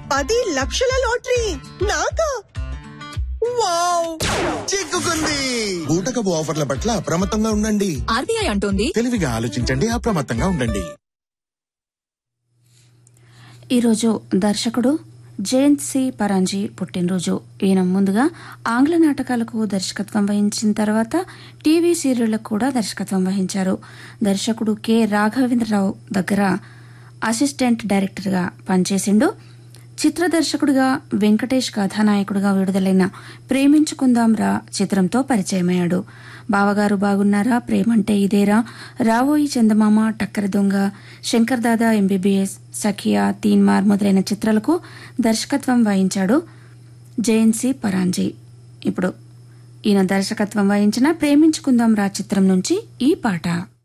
పది లక్షల లాటరీ నాకా వావ్ చిక్కుకుంది బూటకపు ఆఫర్ల పట్ల అప్రమత్తంగా ఉండండి ఆర్బీఐ అంటోంది తెలివిగా ఆలోచించండి అప్రమత్తంగా ఉండండి ఈరోజు దర్శకుడు జయంత్ సి పరాంజీ పుట్టినరోజు ఈయన ముందుగా ఆంగ్ల నాటకాలకు దర్శకత్వం వహించిన తర్వాత టీవీ సీరియళ్లకు కూడా దర్శకత్వం వహించారు దర్శకుడు కె రాఘవేంద్రరావు దగ్గర అసిస్టెంట్ డైరెక్టర్గా పనిచేసిండు చిత్ర దర్శకుడిగా వెంకటేష్ కథానాయకుడిగా విడుదలైన ప్రేమించుకుందాం రా చిత్రంతో పరిచయమయ్యాడు బావగారు బాగున్నారా ప్రేమంటే ఇదేరా రావోయి చందమామ టక్కర దొంగ శంకర్ దాదా ఎంబీబీఎస్ సఖియా తీన్మార్ మొదలైన చిత్రాలకు దర్శకత్వం వహించాడు జయంతి పరాంజీ ఇప్పుడు ఈయన దర్శకత్వం వహించిన ప్రేమించుకుందాం రా చిత్రం నుంచి ఈ పాట